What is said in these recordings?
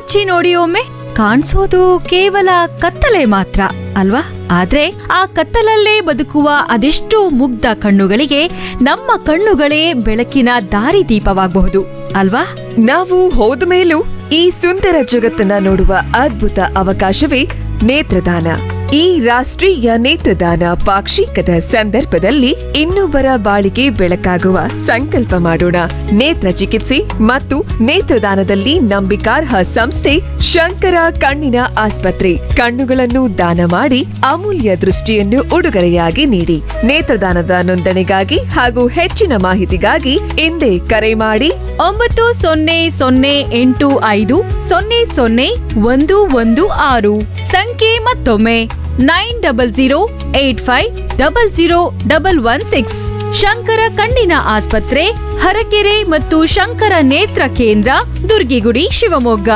ಮುಚ್ಚಿ ನೋಡಿ ಒಮ್ಮೆ ಕಾಣಿಸೋದು ಕೇವಲ ಕತ್ತಲೆ ಮಾತ್ರ ಅಲ್ವಾ ಆದ್ರೆ ಆ ಕತ್ತಲಲ್ಲೇ ಬದುಕುವ ಅದೆಷ್ಟೋ ಮುಗ್ಧ ಕಣ್ಣುಗಳಿಗೆ ನಮ್ಮ ಕಣ್ಣುಗಳೇ ಬೆಳಕಿನ ದಾರಿದೀಪವಾಗಬಹುದು ಅಲ್ವಾ ನಾವು ಹೋದ ಮೇಲೂ ಈ ಸುಂದರ ಜಗತ್ತನ್ನ ನೋಡುವ ಅದ್ಭುತ ಅವಕಾಶವೇ ನೇತ್ರದಾನ ಈ ರಾಷ್ಟ್ರೀಯ ನೇತ್ರದಾನ ಪಾಕ್ಷಿಕದ ಸಂದರ್ಭದಲ್ಲಿ ಇನ್ನೊಬ್ಬರ ಬಾಳಿಗೆ ಬೆಳಕಾಗುವ ಸಂಕಲ್ಪ ಮಾಡೋಣ ನೇತ್ರ ಚಿಕಿತ್ಸೆ ಮತ್ತು ನೇತ್ರದಾನದಲ್ಲಿ ನಂಬಿಕಾರ್ಹ ಸಂಸ್ಥೆ ಶಂಕರ ಕಣ್ಣಿನ ಆಸ್ಪತ್ರೆ ಕಣ್ಣುಗಳನ್ನು ದಾನ ಮಾಡಿ ಅಮೂಲ್ಯ ದೃಷ್ಟಿಯನ್ನು ಉಡುಗೊರೆಯಾಗಿ ನೀಡಿ ನೇತ್ರದಾನದ ನೋಂದಣಿಗಾಗಿ ಹಾಗೂ ಹೆಚ್ಚಿನ ಮಾಹಿತಿಗಾಗಿ ಹಿಂದೆ ಕರೆ ಮಾಡಿ ಒಂಬತ್ತು ಸೊನ್ನೆ ಸೊನ್ನೆ ಎಂಟು ಐದು ಸೊನ್ನೆ ಸೊನ್ನೆ ಒಂದು ಒಂದು ಆರು ಸಂಖ್ಯೆ ಮತ್ತೊಮ್ಮೆ nine double zero eight five double zero double one six Shankara ಕಣ್ಣಿನ ಆಸ್ಪತ್ರೆ ಹರಕೆರೆ ಮತ್ತು ಶಂಕರ ನೇತ್ರ ಕೇಂದ್ರ ದುರ್ಗಿಗುಡಿ ಶಿವಮೊಗ್ಗ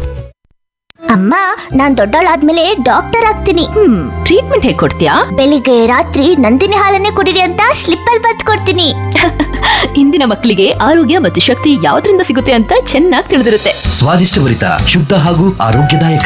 ಅಮ್ಮ ನಾನ್ ದೊಡ್ಡವಳಾದ್ಮೇಲೆ ಡಾಕ್ಟರ್ ಆಗ್ತೀನಿ ಹ್ಮ್ ಟ್ರೀಟ್ಮೆಂಟ್ ಹೇಗೆ ಕೊಡ್ತೀಯಾ ಬೆಳಿಗ್ಗೆ ರಾತ್ರಿ ನಂದಿನಿ ಹಾಲನ್ನೇ ಕುಡಿರಿ ಅಂತ ಸ್ಲಿಪ್ ಅಲ್ಲಿ ಬತ್ ಕೊಡ್ತೀನಿ ಇಂದಿನ ಮಕ್ಕಳಿಗೆ ಆರೋಗ್ಯ ಮತ್ತು ಶಕ್ತಿ ಯಾವ್ದ್ರಿಂದ ಸಿಗುತ್ತೆ ಅಂತ ಚೆನ್ನಾಗಿ ತಿಳಿದಿರುತ್ತೆ ಸ್ವಾದಿಷ್ಟಭರಿತ ಶುದ್ಧ ಹಾಗೂ ಆರೋಗ್ಯದಾಯಕ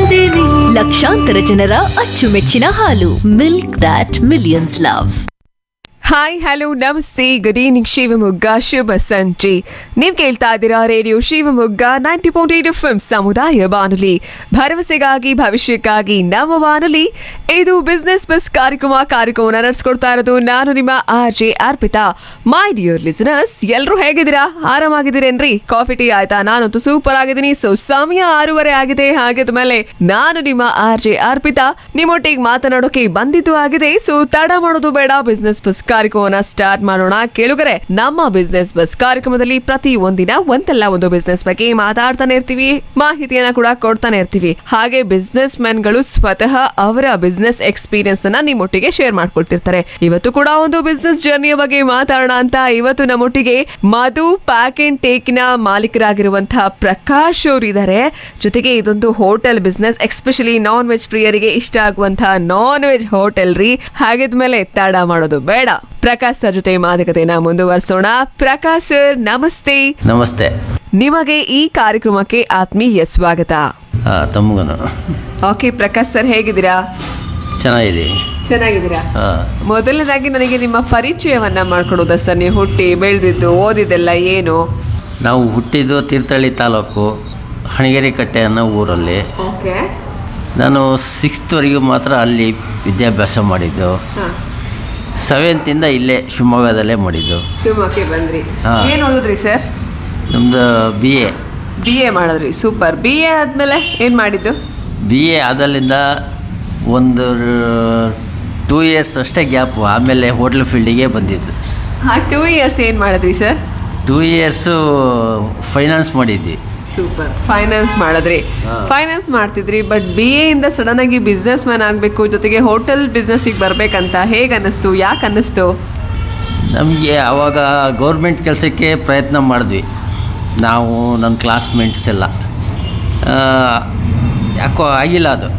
ಲಕ್ಷಾಂತರ ಜನರ ಅಚ್ಚುಮೆಚ್ಚಿನ ಹಾಲು milk dot millions love hi hello ನಮಸ್ತೆ ಗುಡ್ ಈವ್ನಿಂಗ್ ಶಿವಮೊಗ್ಗ ಶುಭ ಸಂಜೆ ನೀವು ಕೇಳ್ತಾ ಇದ್ದೀರಾ radio Shivamogga ninety point eight F ಸಮುದಾಯ ಬಾನುಲಿ ಭರವಸೆಗಾಗಿ ಭವಿಷ್ಯಕ್ಕಾಗಿ ನಮ್ಮ ಬಾನುಲಿ ಇದು ಬಿಸ್ನೆಸ್ ಬಸ್ ಕಾರ್ಯಕ್ರಮ ಕಾರ್ಯಕ್ರಮವನ್ನು ನಡೆಸ್ಕೊಡ್ತಾ ಇರೋದು ನಾನು ನಿಮ್ಮ R J Arpita my dear listeners ಎಲ್ಲರೂ ಹೇಗಿದ್ದೀರಾ ಆರಾಮಾಗಿದ್ದೀರೇನ್ರಿ ಕಾಫಿ ಟೀ ಆಯ್ತಾ ನಾನಂತೂ ಸೂಪರ್ ಆಗಿದ್ದೀನಿ ಸೊ ಸಮಯ ಆರೂವರೆ ಆಗಿದೆ ಹಾಗಿದ ಮೇಲೆ ನಾನು ನಿಮ್ಮ ಆರ್ ಜೆ ಅರ್ಪಿತಾ ನಿಮ್ಮೊಟ್ಟಿಗೆ ಮಾತನಾಡೋಕೆ ಬಂದಿದ್ದು ಆಗಿದೆ ಸೊ ತಡ ಮಾಡೋದು ಬೇಡ ಬಿಸ್ನೆಸ್ ಬಸ್ ಕಾರ್ಯಕ್ರಮವನ್ನ ಸ್ಟಾರ್ಟ್ ಮಾಡೋಣ ಕೇಳುಗರೆ ನಮ್ಮ ಬಿಸ್ನೆಸ್ ಬಸ್ ಕಾರ್ಯಕ್ರಮದಲ್ಲಿ ಪ್ರತಿ ಒಂದಿನ ಒಂದಲ್ಲ ಒಂದು ಬಿಸ್ನೆಸ್ ಬಗ್ಗೆ ಮಾತಾಡ್ತಾನೆ ಇರ್ತೀವಿ ಮಾಹಿತಿಯನ್ನ ಕೂಡ ಕೊಡ್ತಾನೆ ಇರ್ತೀವಿ ಹಾಗೆ ಬಿಸ್ನೆಸ್ ಗಳು ಸ್ವತಃ ಅವರ ಬಿಸ್ನೆಸ್ ಎಕ್ಸ್ಪೀರಿಯನ್ಸ್ ಅನ್ನ ನಿಮ್ಮೊಟ್ಟಿಗೆ ಶೇರ್ ಮಾಡ್ಕೊಳ್ತಿರ್ತಾರೆ ಇವತ್ತು ಕೂಡ ಒಂದು ಬಿಸ್ನೆಸ್ ಜರ್ನಿಯ ಬಗ್ಗೆ ಮಾತಾಡೋಣ ಅಂತ ಇವತ್ತು ನಮ್ಮೊಟ್ಟಿಗೆ ಮಧು ಪ್ಯಾಕ್ ಅಂಡ್ ಟೇಕ್ನ ಮಾಲೀಕರಾಗಿರುವಂತಹ ಪ್ರಕಾಶ್ ಅವರು ಇದ್ದಾರೆ ಜೊತೆಗೆ ಇದೊಂದು hotel business especially non veg ಪ್ರಿಯರಿಗೆ ಇಷ್ಟ ಆಗುವಂತಹ ನಾನ್ ವೆಜ್ ಹೋಟೆಲ್ ರೀ ಹಾಗಿದ್ಮೇಲೆ ತಡ ಮಾಡೋದು ಬೇಡ ಪ್ರಕಾಶ್ ಸರ್ ಜೊತೆ ಮಾತುಕತೆನ ಮುಂದುವರಿಸೋಣ ಪ್ರಕಾಶ್ ಸರ್ ನಮಸ್ತೆ ನಮಸ್ತೆ ನಿಮಗೆ ಈ ಕಾರ್ಯಕ್ರಮಕ್ಕೆ ಆತ್ಮೀಯ ಸ್ವಾಗತ ಹಾಂ ತಮಗನು ಓಕೆ ಪ್ರಕಾಶ್ ಸರ್ ಹೇಗಿದ್ದೀರಾ ಚೆನ್ನಾಗಿದೆ ಚೆನ್ನಾಗಿದ್ದೀರಾ ಹಾಂ ಮೊದಲನೇದಾಗಿ ನನಗೆ ನಿಮ್ಮ ಪರಿಚಯವನ್ನ ಮಾಡ್ಕೊಡೋದಾ ಸರ್ ನೀವು ಹುಟ್ಟಿ ಬೆಳೆದಿದ್ದು ಓದಿದ್ದೆಲ್ಲ ಏನು ನಾವು ಹುಟ್ಟಿದ್ದು ತೀರ್ಥಹಳ್ಳಿ ತಾಲೂಕು ಹಣಗೆರೆ ಕಟ್ಟೆ ಅನ್ನೋ ಊರಲ್ಲಿ ಓಕೆ ನಾನು ಸಿಕ್ಸ್ತ್ವರೆಗೂ ಮಾತ್ರ ಅಲ್ಲಿ ವಿದ್ಯಾಭ್ಯಾಸ ಮಾಡಿದ್ದು ಸೆವೆಂತಿಂದ ಇಲ್ಲೇ ಶಿವಮೊಗ್ಗದಲ್ಲೇ ಮಾಡಿದ್ದು ಶಿವಮೊಗ್ಗಕ್ಕೆ ಬಂದ್ರಿ ಹಾ. ಏನ್ ಓದಿದ್ರಿ ಸರ್ ನಮ್ಮದು ಬಿ ಎ ಬಿ ಎ ಮಾಡಿದ್ರಿ ಸೂಪರ್ ಬಿ ಎ ಆದ್ಮೇಲೆ ಏನ್ ಮಾಡಿದ್ದು ಬಿ ಎ ಆದಲ್ಲಿಂದ ಒಂದು ಟೂ ಇಯರ್ಸ್ ಅಷ್ಟೇ ಗ್ಯಾಪು ಆಮೇಲೆ ಹೋಟ್ಲ್ ಫೀಲ್ಡಿಗೆ ಬಂದಿದ್ದು ಹಾ ಟೂ ಇಯರ್ಸ್ ಏನ್ ಮಾಡಿದ್ರಿ ಸರ್ ಟೂ ಇಯರ್ಸು ಫೈನಾನ್ಸ್ ಮಾಡಿದ್ವಿ ಸೂಪರ್ ಫೈನಾನ್ಸ್ ಮಾಡಿದ್ರಿ ಹಾ. ಫೈನಾನ್ಸ್ ಮಾಡ್ತಿದ್ರಿ ಬಟ್ ಬಿ ಎ ಇಂದ ಸಡನ್ ಆಗಿ ಬಿಸ್ನೆಸ್ ಮ್ಯಾನ್ ಆಗಬೇಕು ಜೊತೆಗೆ ಹೋಟೆಲ್ ಬಿಸ್ನೆಸ್ಸಿಗೆ ಬರ್ಬೇಕಂತ ಹೇಗೆ ಅನ್ನಿಸ್ತು ಯಾಕೆ ಅನ್ನಿಸ್ತು ನಮಗೆ ಆವಾಗ ಗೌರ್ಮೆಂಟ್ ಕೆಲಸಕ್ಕೆ ಪ್ರಯತ್ನ ಮಾಡಿದ್ವಿ ನಾವು ನನ್ನ ಕ್ಲಾಸ್ಮೇಟ್ಸ್ ಎಲ್ಲ ಆ, ಯಾಕೋ ಆಗಿಲ್ಲ ಅದು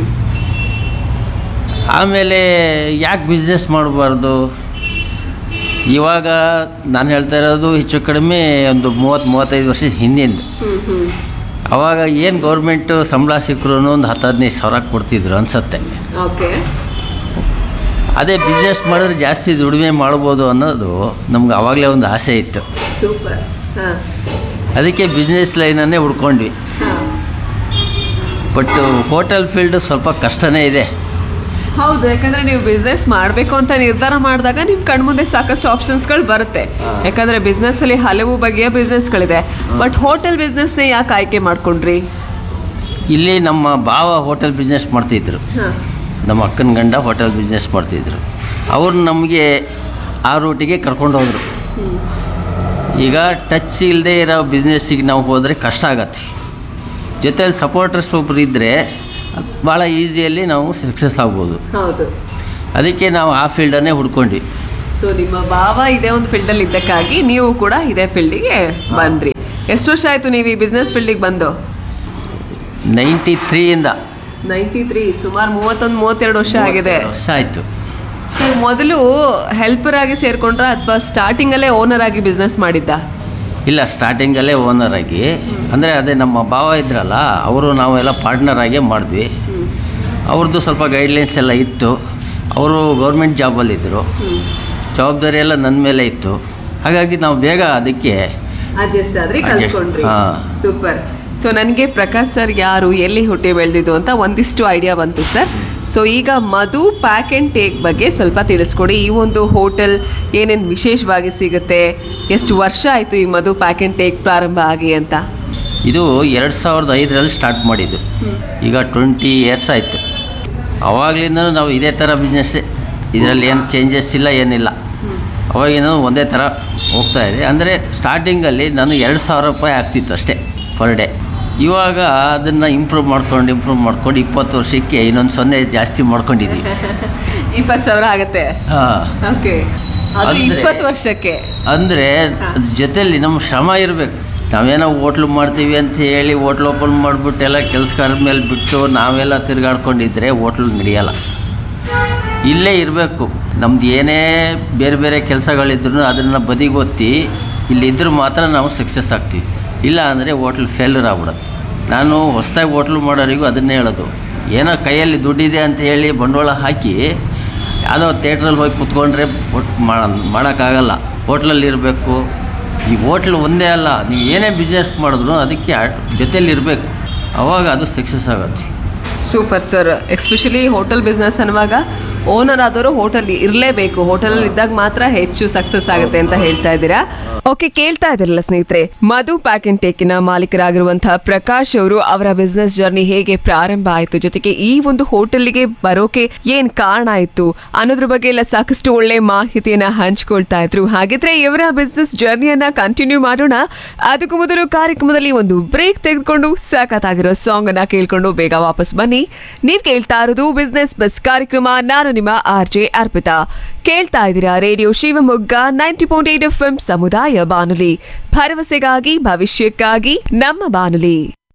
ಆಮೇಲೆ ಯಾಕೆ ಬಿಸ್ನೆಸ್ ಮಾಡಬಾರ್ದು ಇವಾಗ ನಾನು ಹೇಳ್ತಾ ಇರೋದು ಹೆಚ್ಚು ಕಡಿಮೆ ಒಂದು ಮೂವತ್ತು ಮೂವತ್ತೈದು ವರ್ಷದ ಹಿಂದಿಂದ ಅವಾಗ ಏನು ಗೌರ್ಮೆಂಟು ಸಂಬಳ ಸಿಕ್ಕರು ಒಂದು ಹತ್ತು ಹದಿನೈದು ಸಾವಿರ ಕೊಡ್ತಿದ್ರು ಅನ್ಸತ್ತೆ ಓಕೆ ಅದೇ ಬಿಸ್ನೆಸ್ ಮಾಡಿದ್ರೆ ಜಾಸ್ತಿ ದುಡಿಮೆ ಮಾಡ್ಬೋದು ಅನ್ನೋದು ನಮ್ಗೆ ಆವಾಗಲೇ ಒಂದು ಆಸೆ ಇತ್ತು ಸೂಪರ್ ಹಾಂ ಅದಕ್ಕೆ ಬಿಸ್ನೆಸ್ ಲೈನನ್ನೇ ಹುಡ್ಕೊಂಡ್ವಿ ಬಟ್ ಹೋಟೆಲ್ ಫೀಲ್ಡ್ ಸ್ವಲ್ಪ ಕಷ್ಟನೇ ಇದೆ ಹೌದು ಯಾಕಂದ್ರೆ ನೀವು ಬಿಸ್ನೆಸ್ ಮಾಡಬೇಕು ಅಂತ ನಿರ್ಧಾರ ಮಾಡಿದಾಗ ನಿಮ್ಮ ಕಣ್ಮುಂದೆ ಸಾಕಷ್ಟು ಆಪ್ಷನ್ಸ್ಗಳು ಬರುತ್ತೆ ಯಾಕಂದ್ರೆ ಬಿಸ್ನೆಸ್ ಅಲ್ಲಿ ಹಲವು ಬಗೆಯ ಬಿಸ್ನೆಸ್ಗಳಿದೆ ಬಟ್ ಹೋಟೆಲ್ ಬಿಸ್ನೆಸ್ನೇ ಯಾಕೆ ಆಯ್ಕೆ ಮಾಡ್ಕೊಂಡ್ರಿ ಇಲ್ಲಿ ನಮ್ಮ ಭಾವ ಹೋಟೆಲ್ ಬಿಸ್ನೆಸ್ ಮಾಡ್ತಿದ್ರು ನಮ್ಮ ಅಕ್ಕನ ಗಂಡ ಹೋಟೆಲ್ ಬಿಸ್ನೆಸ್ ಮಾಡ್ತಿದ್ರು ಅವ್ರು ನಮಗೆ ಆ ರೂಟಿಗೆ ಕರ್ಕೊಂಡು ಹೋದರು ಈಗ ಟಚ್ ಇಲ್ಲದೆ ಇರೋ ಬಿಸ್ನೆಸ್ಸಿಗೆ ನಾವು ಹೋದರೆ ಕಷ್ಟ ಆಗತ್ತೆ ಜೊತೆಲಿ ಸಪೋರ್ಟರ್ಸ್ ಒಬ್ರು ಇದ್ದರೆ ಭಾಳ ಈಸಿಯಲ್ಲಿ ನಾವು ಸಕ್ಸಸ್ ಆಗ್ಬೋದು ಹೌದು ಅದಕ್ಕೆ ನಾವು ಆ ಫೀಲ್ಡನ್ನೇ ಹುಡ್ಕೊಂಡ್ವಿ ಸೊ ನಿಮ್ಮ ಭಾವ ಇದೇ ಒಂದು ಫೀಲ್ಡಲ್ಲಿ ಇದ್ದಕ್ಕಾಗಿ ನೀವು ಕೂಡ ಇದೇ ಫೀಲ್ಡಿಗೆ ಬಂದ್ರಿ ಎಷ್ಟು ವರ್ಷ ಆಯ್ತು ನೀವು ಈ ಬಿಸ್ನೆಸ್ ಫೀಲ್ಡಿಗೆ ಬಂದು ನೈಂಟಿ ತ್ರೀಯಿಂದ ನೈಂಟಿ ತ್ರೀ ಸುಮಾರು ಮೂವತ್ತೊಂದು ಮೂವತ್ತೆರಡು ವರ್ಷ ಆಗಿದೆ ವರ್ಷ ಆಯಿತು ಸೊ ಮೊದಲು ಹೆಲ್ಪರ್ ಆಗಿ ಸೇರ್ಕೊಂಡ್ರ ಅಥವಾ ಸ್ಟಾರ್ಟಿಂಗ್ ಅಲ್ಲೇ ಓನರ್ ಆಗಿ ಬಿಸ್ನೆಸ್ ಮಾಡಿದ್ದ ಇಲ್ಲ ಸ್ಟಾರ್ಟಿಂಗಲ್ಲೇ ಓನರ್ ಆಗಿ ಅಂದರೆ ಅದೇ ನಮ್ಮ ಭಾವ ಇದ್ರಲ್ಲ ಅವರು ನಾವೆಲ್ಲ ಪಾರ್ಟ್ನರ್ ಆಗೇ ಮಾಡಿದ್ವಿ ಅವ್ರದ್ದು ಸ್ವಲ್ಪ ಗೈಡ್ಲೈನ್ಸ್ ಎಲ್ಲ ಇತ್ತು ಅವರು ಗೌರ್ಮೆಂಟ್ ಜಾಬಲ್ಲಿದ್ದರು ಜವಾಬ್ದಾರಿ ಎಲ್ಲ ನನ್ನ ಮೇಲೆ ಇತ್ತು ಹಾಗಾಗಿ ನಾವು ಬೇಗ ಅದಕ್ಕೆ ಅಡ್ಜಸ್ಟ್ ಆದ್ರೆ Adjust, ಕಲ್ತ್ಕೊಂಡ್ರಿ ಹಾ. ಸೂಪರ್ ಸೊ ನನಗೆ ಪ್ರಕಾಶ್ ಸರ್ ಯಾರು ಎಲ್ಲಿ ಹುಟ್ಟಿ ಬೆಳೆದಿದ್ದು ಅಂತ ಒಂದಿಷ್ಟು ಐಡಿಯಾ ಬಂತು ಸರ್ ಸೊ ಈಗ ಮಧು ಪ್ಯಾಕ್ ಆ್ಯಂಡ್ ಟೇಕ್ ಬಗ್ಗೆ ಸ್ವಲ್ಪ ತಿಳಿಸ್ಕೊಡಿ ಈ ಒಂದು ಹೋಟೆಲ್ ಏನೇನು ವಿಶೇಷವಾಗಿ ಸಿಗುತ್ತೆ ಎಷ್ಟು ವರ್ಷ ಆಯಿತು ಈ ಮಧು ಪ್ಯಾಕ್ ಆ್ಯಂಡ್ ಟೇಕ್ ಪ್ರಾರಂಭ ಆಗಿ ಅಂತ ಇದು ಎರಡು ಸಾವಿರದ ಐದರಲ್ಲಿ ಸ್ಟಾರ್ಟ್ ಮಾಡಿದ್ದು ಈಗ ಟ್ವೆಂಟಿ ಇಯರ್ಸ್ ಆಯಿತು ಅವಾಗಲಿಂದ ನಾವು ಇದೇ ಥರ ಬಿಸ್ನೆಸ್ಸೇ ಇದರಲ್ಲಿ ಏನು ಚೇಂಜಸ್ ಇಲ್ಲ ಏನಿಲ್ಲ ಅವಾಗಿನ ಒಂದೇ ಥರ ಹೋಗ್ತಾ ಇದೆ ಅಂದರೆ ಸ್ಟಾರ್ಟಿಂಗಲ್ಲಿ ನಾನು ಎರಡು ಸಾವಿರ ರೂಪಾಯಿ ಆಗ್ತಿತ್ತು ಅಷ್ಟೇ ಪರ್ ಡೇ ಇವಾಗ ಅದನ್ನು ಇಂಪ್ರೂವ್ ಮಾಡ್ಕೊಂಡು ಇಂಪ್ರೂವ್ ಮಾಡ್ಕೊಂಡು ಇಪ್ಪತ್ತು ವರ್ಷಕ್ಕೆ ಇನ್ನೊಂದು ಸೊನ್ನೆ ಜಾಸ್ತಿ ಮಾಡ್ಕೊಂಡಿದ್ದೀವಿ ಇಪ್ಪತ್ತು ಸಾವಿರ ಆಗುತ್ತೆ ಹಾಂ ಓಕೆ ಅದು ಅಂದ್ರೆ- ಇಪ್ಪತ್ತು ವರ್ಷಕ್ಕೆ ಅಂದರೆ ಅದ್ರ ಜೊತೆಲಿ ನಮ್ಮ ಶ್ರಮ ಇರಬೇಕು ನಾವೇನೋ ಹೋಟ್ಲು ಮಾಡ್ತೀವಿ ಅಂತ ಹೇಳಿ ಹೋಟ್ಲ್ ಓಪನ್ ಮಾಡಿಬಿಟ್ಟು ಎಲ್ಲ ಕೆಲಸಗಾರ ಮೇಲೆ ಬಿಟ್ಟು ನಾವೆಲ್ಲ ತಿರುಗಾಡ್ಕೊಂಡಿದ್ರೆ ಹೋಟ್ಲು ನಡೆಯಲ್ಲ ಇಲ್ಲೇ ಇರಬೇಕು ನಮ್ದು ಏನೇ ಬೇರೆ ಬೇರೆ ಕೆಲಸಗಳಿದ್ರು ಅದನ್ನು ಬದಿಗೊತ್ತಿ ಇಲ್ಲಿದ್ದರೂ ಮಾತ್ರ ನಾವು ಸಕ್ಸಸ್ ಆಗ್ತೀವಿ ಇಲ್ಲ ಅಂದರೆ ಹೋಟ್ಲ್ ಫೇಲ್ಯೂರ್ ಆಗ್ಬಿಡುತ್ತೆ ನಾನು ಹೊಸ್ದಾಗಿ ಹೋಟ್ಲು ಮಾಡೋರಿಗೂ ಅದನ್ನೇ ಹೇಳೋದು ಏನೋ ಕೈಯಲ್ಲಿ ದುಡ್ಡಿದೆ ಅಂತ ಹೇಳಿ ಬಂಡವಾಳ ಹಾಕಿ ಯಾವುದೋ ಥಿಯೇಟ್ರಲ್ಲಿ ಹೋಗಿ ಕುತ್ಕೊಂಡ್ರೆ ಒಟ್ಟು ಮಾಡೋಕ್ಕಾಗಲ್ಲ ಹೋಟ್ಲಲ್ಲಿ ಇರಬೇಕು ಈ ಹೋಟ್ಲ್ ಒಂದೇ ಅಲ್ಲ ನೀವು ಏನೇ ಬಿಸ್ನೆಸ್ ಮಾಡಿದ್ರು ಅದಕ್ಕೆ ಜೊತೆಲಿ ಇರಬೇಕು ಅವಾಗ ಅದು ಸಕ್ಸಸ್ ಆಗುತ್ತೆ super sir especially hotel business ಅನ್ನುವಾಗ ಓನರ್ ಆದವರು ಹೋಟೆಲ್ ಇರಲೇಬೇಕು ಹೋಟೆಲ್ ಇದ್ದಾಗ ಮಾತ್ರ ಹೆಚ್ಚು ಸಕ್ಸಸ್ ಆಗುತ್ತೆ ಅಂತ ಹೇಳ್ತಾ ಇದ್ದೀರಾ ಓಕೆ ಕೇಳ್ತಾ ಇದ್ದೀರಲ್ಲ ಸ್ನೇಹಿತರೆ ಮಧು ಪ್ಯಾಕ್ ಅಂಡ್ ಟೇಕಿನ ಮಾಲೀಕರಾಗಿರುವಂತಹ ಪ್ರಕಾಶ್ ಅವರು ಅವರ ಬಿಸ್ನೆಸ್ ಜರ್ನಿ ಹೇಗೆ ಪ್ರಾರಂಭ ಆಯಿತು ಜೊತೆಗೆ ಈ ಒಂದು ಹೋಟೆಲ್ಗೆ ಬರೋಕೆ ಏನ್ ಕಾರಣ ಆಯ್ತು ಅನ್ನೋದ್ರ ಬಗ್ಗೆ ಎಲ್ಲ ಸಾಕಷ್ಟು ಒಳ್ಳೆ ಮಾಹಿತಿಯನ್ನ ಹಂಚ್ಕೊಳ್ತಾ ಇದ್ರು ಹಾಗಿದ್ರೆ ಇವರ ಬಿಸ್ನೆಸ್ ಜರ್ನಿಯನ್ನ ಕಂಟಿನ್ಯೂ ಮಾಡೋಣ ಅದಕ್ಕೂ ಮೊದಲು ಕಾರ್ಯಕ್ರಮದಲ್ಲಿ ಒಂದು ಬ್ರೇಕ್ ತೆಗೆದುಕೊಂಡು ಸಾಕತ್ತಾಗಿರೋ ಸಾಂಗ್ ಅನ್ನ ಕೇಳ್ಕೊಂಡು ಬೇಗ ವಾಪಸ್ ಬನ್ನಿ ನೀವ್ ಕೇಳ್ತಾ ಇರೋದು ಬಿಸ್ನೆಸ್ ಬಸ್ ಕಾರ್ಯಕ್ರಮ ನಾನು ನಿಮ್ಮ ಆರ್ ಜೆ ಅರ್ಪಿತಾ ಕೇಳ್ತಾ ಇದ್ದೀರಾ radio Shivamogga ninety point eight F ಸಮುದಾಯ ಬಾನುಲಿ ಭರವಸೆಗಾಗಿ ಭವಿಷ್ಯಕ್ಕಾಗಿ ನಮ್ಮ ಬಾನುಲಿ